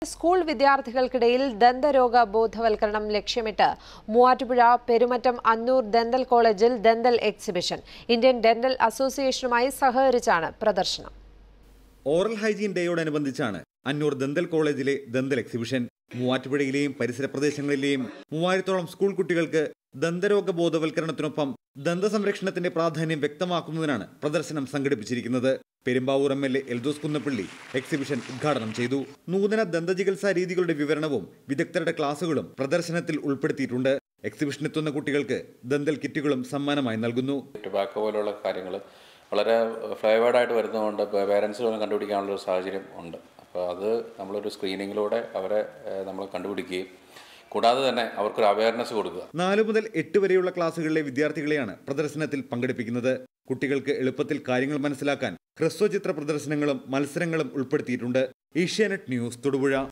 school വിദ്യാർത്ഥികൾക്കിടയിൽ ദന്തരോഗ ബോധവൽക്കരണം ലക്ഷ്യമിട്ട് മൂവാറ്റുപുഴ പെരുമറ്റം അന്നൂർ ദന്തൽ കോളേജിൽ ദന്തൽ എക്സിബിഷൻ ഇന്ത്യൻ ഡെന്റൽ അസോസിയേഷനുമായി സഹകരിച്ചാണ് പ്രദർശനം ഓറൽ ഹൈജീൻ ഡേയോടനുബന്ധിച്ചാണ് അന്നൂർ ദന്തൽ കോളേജിലെ ദന്തൽ എക്സിബിഷൻ മൂവാറ്റുപുഴയിലെയും പരിസര പ്രദേശങ്ങളിലെയും മൂവായിരത്തോളം സ്കൂൾ കുട്ടികൾക്ക് ദന്തരോഗ ബോധവൽക്കരണത്തിനൊപ്പം ദന്ത സംരക്ഷണത്തിന്റെ പ്രാധാന്യം വ്യക്തമാക്കുന്നതിനാണ് പ്രദർശനം സംഘടിപ്പിച്ചിരിക്കുന്നത് Perumbavoor M L A Eldhose Kunnappilly exhibition ഉദ്ഘാടനം ചെയ്തു നൂതന ദന്തചികിത്സാ രീതികളുടെ വിവരണവും വിദഗ്ധരുടെ ക്ലാസുകളും പ്രദർശനത്തിൽ ഉൾപ്പെടുത്തിയിട്ടുണ്ട് എക്സിബിഷനെത്തുന്ന കുട്ടികൾക്ക് ദന്തൽ കിറ്റുകളും സമ്മാനമായി നൽകുന്നു ടുബാക്കോ പോലുള്ള കാര്യങ്ങൾ വളരെ ഫ്ലേവേർഡായിട്ട് വരുന്നതുകൊണ്ട് പേരൻസിനൊന്നും കണ്ടുപിടിക്കാനുള്ള ഒരു സാഹചര്യം ഉണ്ട് അപ്പോൾ അത് നമ്മളൊരു സ്ക്രീനിങ്ങിലൂടെ അവരെ നമ്മൾ കണ്ടുപിടിക്കുകയും കൂടാതെ തന്നെ അവർക്കൊരു അവയർനെസ് കൊടുക്കുക നാലു മുതൽ എട്ട് വരെയുള്ള ക്ലാസ്സുകളിലെ വിദ്യാർത്ഥികളെയാണ് പ്രദർശനത്തിൽ പങ്കെടുപ്പിക്കുന്നത് കുട്ടികൾക്ക് എളുപ്പത്തിൽ കാര്യങ്ങൾ മനസ്സിലാക്കാൻ ഹ്രസ്വചിത്ര പ്രദർശനങ്ങളും മത്സരങ്ങളും ഉൾപ്പെടുത്തിയിട്ടുണ്ട് ഏഷ്യാനെറ്റ് ന്യൂസ് തൊടുപുഴ